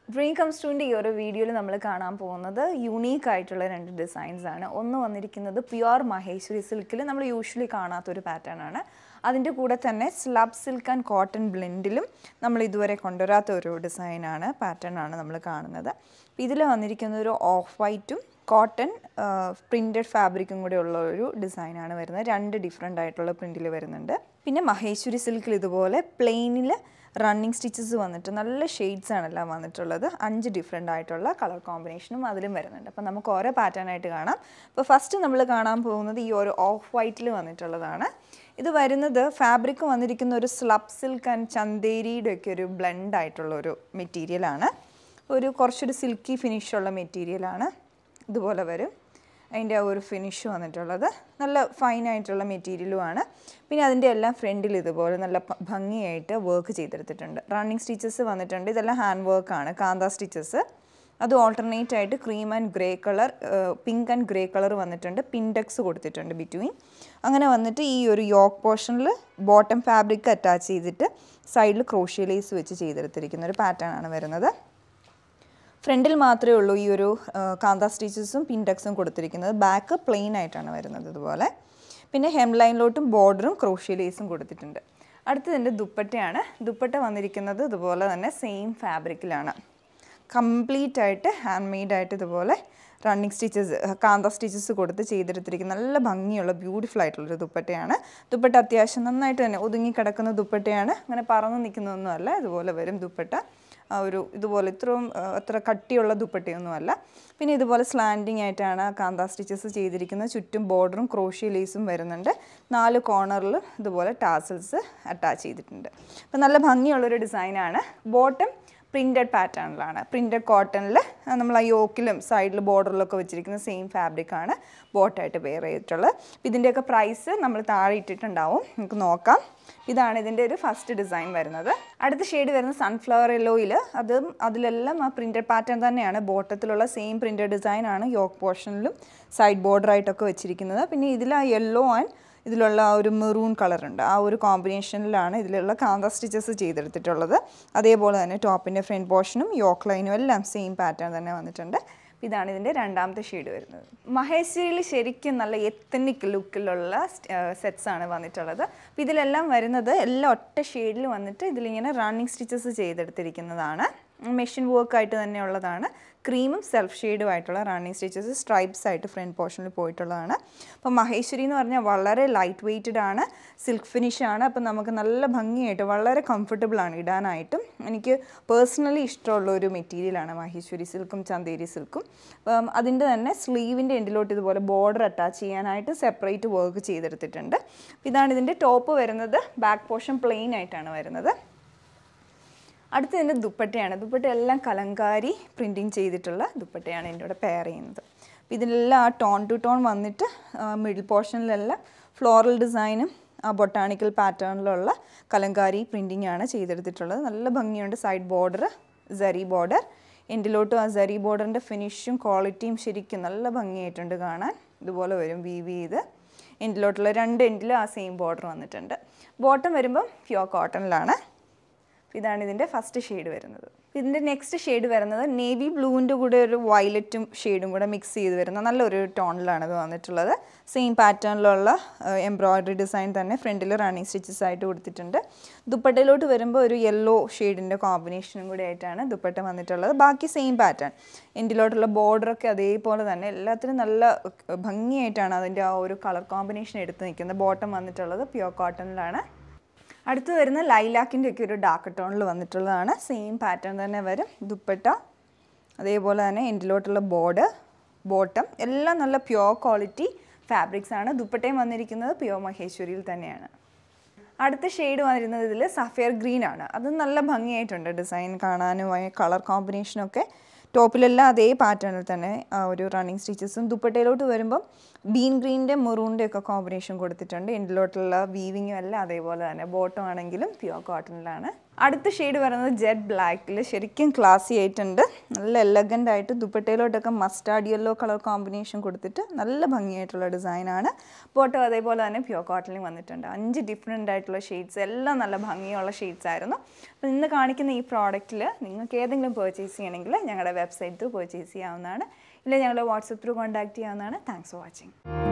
dream comes ടുവിൻ്റെ ഈ ഒരു വീഡിയോയിൽ നമ്മൾ കാണാൻ പോകുന്നത് യുണീക്ക് ആയിട്ടുള്ള രണ്ട് ഡിസൈൻസ് ആണ് ഒന്ന് വന്നിരിക്കുന്നത് പ്യുവർ മഹേശ്വരി സിൽക്കിൽ നമ്മൾ യൂഷ്വലി കാണാത്തൊരു പാറ്റേൺ ആണ് അതിൻ്റെ കൂടെ തന്നെ സ്ലബ് സിൽക്ക് ആൻഡ് കോട്ടൺ ബ്ലെൻഡിലും നമ്മൾ ഇതുവരെ കൊണ്ടുവരാത്ത ഒരു ഡിസൈനാണ് പാറ്റേൺ ആണ് നമ്മൾ കാണുന്നത് ഇതിൽ വന്നിരിക്കുന്ന ഒരു ഓഫ് വൈറ്റും കോട്ടൺ പ്രിൻറ്റഡ് ഫാബ്രിക്കും കൂടെ ഉള്ള ഒരു ഡിസൈനാണ് വരുന്നത് രണ്ട് ഡിഫറെൻ്റ് ആയിട്ടുള്ള പ്രിൻറ്റിൽ വരുന്നുണ്ട് പിന്നെ മഹേശ്വരി സിൽക്കിൽ ഇതുപോലെ പ്ലെയിനിൽ റണ്ണിങ് സ്റ്റിച്ചസ് വന്നിട്ട് നല്ല ഷെയ്ഡ്സ് ആണെല്ലാം വന്നിട്ടുള്ളത് അഞ്ച് ഡിഫറെൻ്റ് ആയിട്ടുള്ള കളർ കോമ്പിനേഷനും അതിലും വരുന്നുണ്ട് അപ്പോൾ നമുക്ക് ഓരോ പാറ്റേൺ ആയിട്ട് കാണാം അപ്പോൾ ഫസ്റ്റ് നമ്മൾ കാണാൻ പോകുന്നത് ഈ ഒരു ഓഫ് വൈറ്റിൽ വന്നിട്ടുള്ളതാണ് ഇത് വരുന്നത് ഫാബ്രിക് വന്നിരിക്കുന്ന ഒരു സ്ലബ് സിൽക്ക് ആൻഡ് ചന്തേരിയുടെ ഒക്കെ ഒരു ബ്ലെൻഡ് ആയിട്ടുള്ള ഒരു മെറ്റീരിയലാണ് ഒരു കുറച്ചൊരു സിൽക്കി ഫിനിഷുള്ള മെറ്റീരിയലാണ് ഇതുപോലെ വരും അതിൻ്റെ ആ ഒരു ഫിനിഷ് വന്നിട്ടുള്ളത് നല്ല ഫൈൻ ആയിട്ടുള്ള മെറ്റീരിയലുമാണ് പിന്നെ അതിൻ്റെ എല്ലാം ഫ്രണ്ടിൽ ഇതുപോലെ നല്ല ഭ- ഭംഗിയായിട്ട് വർക്ക് ചെയ്തെടുത്തിട്ടുണ്ട് റണ്ണിങ് സ്റ്റിച്ചസ് വന്നിട്ടുണ്ട് ഇതെല്ലാം ഹാൻഡ് വർക്കാണ് കാന്ത സ്റ്റിച്ചസ് അത് ഓൾട്ടർനേറ്റ് ആയിട്ട് cream and grey colour pink and grey colour വന്നിട്ടുണ്ട് പിൻഡെക്സ് കൊടുത്തിട്ടുണ്ട് ബിറ്റ്വീൻ അങ്ങനെ വന്നിട്ട് ഈ ഒരു യോക്ക് പോർഷനിൽ ബോട്ടം ഫാബ്രിക് അറ്റാച്ച് ചെയ്തിട്ട് സൈഡിൽ ക്രോഷ്യ ലേസ് വെച്ച് ചെയ്തെടുത്തിരിക്കുന്ന ഒരു പാറ്റേൺ ആണ് വരുന്നത് ഫ്രണ്ടിൽ മാത്രമേ ഉള്ളൂ ഈ ഒരു ആ, കാന്ത സ്റ്റിച്ചസും പിൻഡക്സും കൊടുത്തിരിക്കുന്നത് ബാക്ക് പ്ലെയിൻ ആയിട്ടാണ് വരുന്നത് ഇതുപോലെ പിന്നെ ഹെം ലൈനിലോട്ടും ബോർഡറും ക്രോഷ്യ ലേസും കൊടുത്തിട്ടുണ്ട് അടുത്തതിൻ്റെ ദുപ്പട്ടയാണ് ദുപ്പട്ട വന്നിരിക്കുന്നത് ഇതുപോലെ തന്നെ സെയിം ഫാബ്രിക്കിലാണ് കംപ്ലീറ്റ് ആയിട്ട് ഹാൻഡ് മെയ്ഡ് ആയിട്ട് ഇതുപോലെ റണ്ണിങ് സ്റ്റിച്ചസ് കാന്ത സ്റ്റിച്ചസ് കൊടുത്ത് ചെയ്തെടുത്തിരിക്കുന്ന നല്ല ഭംഗിയുള്ള ബ്യൂട്ടിഫുൾ ആയിട്ടുള്ളൊരു ദുപ്പട്ടയാണ് ദുപ്പട്ട അത്യാവശ്യം നന്നായിട്ട് തന്നെ ഒതുങ്ങി കിടക്കുന്ന ദുപ്പട്ടയാണ് അങ്ങനെ പറന്ന് നിൽക്കുന്നതൊന്നുമല്ല ഇതുപോലെ വരും ദുപ്പട്ട ആ ഒരു ഇതുപോലെ ഇത്രയും ആ, അത്ര കട്ടിയുള്ള ദുപ്പട്ടയൊന്നുമല്ല പിന്നെ ഇതുപോലെ സ്ലാൻഡിങ് ആയിട്ടാണ് കാന്ത സ്റ്റിച്ചസ് ചെയ്തിരിക്കുന്നത് ചുറ്റും ബോർഡറും ക്രോഷ്യ ലേസും വരുന്നുണ്ട് നാല് കോർണറിൽ ഇതുപോലെ ടാസൽസ് അറ്റാച്ച് ചെയ്തിട്ടുണ്ട് അപ്പം നല്ല ഭംഗിയുള്ളൊരു ഡിസൈനാണ് ബോട്ടം പ്രിൻറ്റഡ് പാറ്റേണിലാണ് പ്രിൻറ്റഡ് കോട്ടണിൽ നമ്മൾ ആ യോക്കിലും സൈഡിൽ ബോർഡറിലൊക്കെ വെച്ചിരിക്കുന്ന സെയിം ഫാബ്രിക്കാണ് ബോട്ടായിട്ട് പെയർ ചെയ്തിട്ടുള്ളത് അപ്പോൾ ഇതിൻ്റെയൊക്കെ പ്രൈസ് നമ്മൾ താഴെ ഇട്ടിട്ടുണ്ടാവും നമുക്ക് നോക്കാം ഇതാണ് ഇതിൻ്റെ ഒരു ഫസ്റ്റ് ഡിസൈൻ വരുന്നത് അടുത്ത ഷെയ്ഡ് വരുന്നത് സൺഫ്ലവർ യെല്ലോയിൽ അതും അതിലെല്ലാം ആ പ്രിൻറ്റഡ് പാറ്റേൺ തന്നെയാണ് ബോട്ടത്തിലുള്ള സെയിം പ്രിൻറ്റഡ് ഡിസൈനാണ് യോക്ക് പോർഷനിലും സൈഡ് ബോർഡറായിട്ടൊക്കെ വെച്ചിരിക്കുന്നത് പിന്നെ ഇതിൽ ആ യെല്ലോ ആൻഡ് ഇതിലുള്ള ആ ഒരു മെറൂൺ കളറുണ്ട് ആ ഒരു കോമ്പിനേഷനിലാണ് ഇതിലുള്ള കാന്ത സ്റ്റിച്ചസ് ചെയ്തെടുത്തിട്ടുള്ളത് അതേപോലെ തന്നെ ടോപ്പിൻ്റെ ഫ്രണ്ട് പോർഷനും യോക്ക് ലൈനും എല്ലാം സെയിം പാറ്റേൺ തന്നെ വന്നിട്ടുണ്ട് ഇതാണ് ഇതിൻ്റെ രണ്ടാമത്തെ ഷെയ്ഡ് വരുന്നത് മഹേശ്വരിയിൽ ശരിക്കും നല്ല എത്തനിക് ലുക്കിലുള്ള സെറ്റ്സ് ആണ് വന്നിട്ടുള്ളത് അപ്പോൾ ഇതിലെല്ലാം വരുന്നത് എല്ലാം ഒറ്റ ഷെയ്ഡിൽ വന്നിട്ട് ഇതിലിങ്ങനെ റണ്ണിങ് സ്റ്റിച്ചസ് ചെയ്തെടുത്തിരിക്കുന്നതാണ് മെഷീൻ വർക്ക് ആയിട്ട് തന്നെ ഉള്ളതാണ് ക്രീമും സെൽഫ് ഷെയ്ഡും ആയിട്ടുള്ള റണ്ണിങ് സ്റ്റിച്ചസ് സ്ട്രൈപ്സ് ആയിട്ട് ഫ്രണ്ട് പോർഷനിൽ പോയിട്ടുള്ളതാണ് അപ്പോൾ മഹേശ്വരി എന്ന് പറഞ്ഞാൽ വളരെ ലൈറ്റ് വെയ്റ്റഡ് ആണ് സിൽക്ക് ഫിനിഷ് ആണ് അപ്പോൾ നമുക്ക് നല്ല ഭംഗിയായിട്ട് വളരെ കംഫർട്ടബിൾ ആണ് ഇടാനായിട്ടും എനിക്ക് പേഴ്സണലി ഇഷ്ടമുള്ള ഒരു മെറ്റീരിയലാണ് മഹേശ്വരി സിൽക്കും ചന്തേരി സിൽക്കും അപ്പം അതിൻ്റെ തന്നെ സ്ലീവിൻ്റെ എൻഡിലോട്ട് ഇതുപോലെ ബോർഡർ അറ്റാച്ച് ചെയ്യാനായിട്ട് സെപ്പറേറ്റ് വർക്ക് ചെയ്തെടുത്തിട്ടുണ്ട് ഇതാണ് ഇതിൻ്റെ ടോപ്പ് വരുന്നത് ബാക്ക് പോർഷൻ പ്ലെയിൻ ആയിട്ടാണ് വരുന്നത് അടുത്ത ഇതിൻ്റെ ദുപ്പട്ടയാണ് ദുപ്പട്ട എല്ലാം കലങ്കാരി പ്രിൻറ്റിങ് ചെയ്തിട്ടുള്ള ദുപ്പട്ടയാണ് എൻ്റെ കൂടെ പെയർ ചെയ്യുന്നത് അപ്പോൾ ഇതിലെല്ലാം ആ ടോൺ ടു ടോൺ വന്നിട്ട് മിഡിൽ പോർഷനിലെല്ലാം ഫ്ലോറൽ ഡിസൈനും ആ ബൊട്ടാണിക്കൽ പാറ്റേണിലുള്ള കലങ്കാരി പ്രിൻറ്റിംഗ് ആണ് ചെയ്തെടുത്തിട്ടുള്ളത് നല്ല ഭംഗിയുണ്ട് സൈഡ് ബോർഡർ സരി ബോർഡർ എൻഡിലോട്ടും ആ സരി ബോർഡറിൻ്റെ ഫിനിഷും ക്വാളിറ്റിയും ശരിക്കും നല്ല ഭംഗിയായിട്ടുണ്ട് കാണാൻ ഇതുപോലെ വരും വീവ് ചെയ്ത് എൻഡിലോട്ടുള്ള രണ്ട് എൻഡിലും ആ സെയിം ബോർഡർ വന്നിട്ടുണ്ട് ബോട്ടം വരുമ്പം പ്യുവർ കോട്ടണിലാണ് ഇതാണ് ഇതിൻ്റെ ഫസ്റ്റ് ഷെയ്ഡ് വരുന്നത് ഇതിൻ്റെ നെക്സ്റ്റ് ഷെയ്ഡ് വരുന്നത് നേവി ബ്ലൂവിൻ്റെ കൂടെ ഒരു വയലറ്റും ഷെയ്ഡും കൂടെ മിക്സ് ചെയ്ത് വരുന്ന നല്ലൊരു ടോണിലാണ് ഇത് വന്നിട്ടുള്ളത് സെയിം പാറ്റേണിലുള്ള എംബ്രോയ്ഡറി ഡിസൈൻ തന്നെ ഫ്രണ്ടിൽ റണ്ണിങ് സ്റ്റിച്ചസ് ആയിട്ട് കൊടുത്തിട്ടുണ്ട് ദുപ്പട്ടയിലോട്ട് വരുമ്പോൾ ഒരു യെല്ലോ ഷെയ്ഡിൻ്റെ കോമ്പിനേഷനും കൂടി ആയിട്ടാണ് ദുപ്പട്ട വന്നിട്ടുള്ളത് ബാക്കി സെയിം പാറ്റേൺ എൻഡിലോട്ടുള്ള ബോർഡറൊക്കെ അതേപോലെ തന്നെ എല്ലാത്തിനും നല്ല അഹ്, ഭംഗിയായിട്ടാണ് അതിൻ്റെ ആ ഒരു കളർ കോമ്പിനേഷൻ എടുത്ത് നിൽക്കുന്നത് ബോട്ടം വന്നിട്ടുള്ളത് പ്യുവർ കോട്ടണിലാണ് അടുത്ത് വരുന്ന ലൈലാക്കിൻ്റെ ഒക്കെ ഒരു ഡാർക്ക് ടോണിൽ വന്നിട്ടുള്ളതാണ് സെയിം പാറ്റേൺ തന്നെ വരും ദുപ്പട്ട അതേപോലെ തന്നെ എൻഡിലോട്ടുള്ള ബോർഡർ ബോട്ടം എല്ലാം നല്ല പ്യുവർ ക്വാളിറ്റി ഫാബ്രിക്സ് ആണ് ദുപ്പട്ടയും വന്നിരിക്കുന്നത് പ്യുവർ മഹേശ്വരിയിൽ തന്നെയാണ് അടുത്ത ഷെയ്ഡ് വന്നിരുന്നത് ഇതിൽ സഫയർ ഗ്രീൻ ആണ് അത് നല്ല ഭംഗിയായിട്ടുണ്ട് ഡിസൈൻ കാണാനും കളർ കോമ്പിനേഷനൊക്കെ ടോപ്പിലെല്ലാം അതേ പാറ്റേണിൽ തന്നെ ആ ഒരു റണ്ണിങ് സ്റ്റിച്ചസും ദുപ്പട്ടയിലോട്ട് വരുമ്പം ബീൻ ഗ്രീൻ്റെ മെറൂണിൻ്റെ ഒക്കെ കോമ്പിനേഷൻ കൊടുത്തിട്ടുണ്ട് എൻഡിലോട്ടുള്ള വീവിങ്ങും എല്ലാം അതേപോലെ തന്നെ ബോട്ടം ആണെങ്കിലും പ്യുവർ കോട്ടണിലാണ് അടുത്ത ഷെയ്ഡ് വരുന്നത് ജെറ്റ് ബ്ലാക്കിൽ ശരിക്കും ക്ലാസി ആയിട്ടുണ്ട് നല്ല എലഗൻ്റ് ആയിട്ട് ദുപ്പട്ടയിലോട്ടൊക്കെ മസ്റ്റാർഡ് യെല്ലോ കളർ കോമ്പിനേഷൻ കൊടുത്തിട്ട് നല്ല ഭംഗിയായിട്ടുള്ള ഡിസൈനാണ് ബോട്ടം അതേപോലെ തന്നെ പ്യൂർ കോട്ടണിൽ വന്നിട്ടുണ്ട് അഞ്ച് ഡിഫറെൻ്റ് ആയിട്ടുള്ള ഷെയ്ഡ്സ് എല്ലാം നല്ല ഭംഗിയുള്ള ഷെയ്ഡ്സ് ആയിരുന്നു അപ്പോൾ ഇന്ന് കാണിക്കുന്ന ഈ പ്രോഡക്റ്റിൽ നിങ്ങൾക്ക് ഏതെങ്കിലും പർച്ചേസ് ചെയ്യണമെങ്കിൽ ഞങ്ങളുടെ വെബ്സൈറ്റ് ത്രൂ പർച്ചേസ് ചെയ്യാവുന്നതാണ് ഇല്ലെങ്കിൽ ഞങ്ങളെ വാട്സപ്പ് ത്രൂ കോൺടാക്ട് ചെയ്യാവുന്നതാണ് താങ്ക്സ് ഫോർ വാച്ചിങ്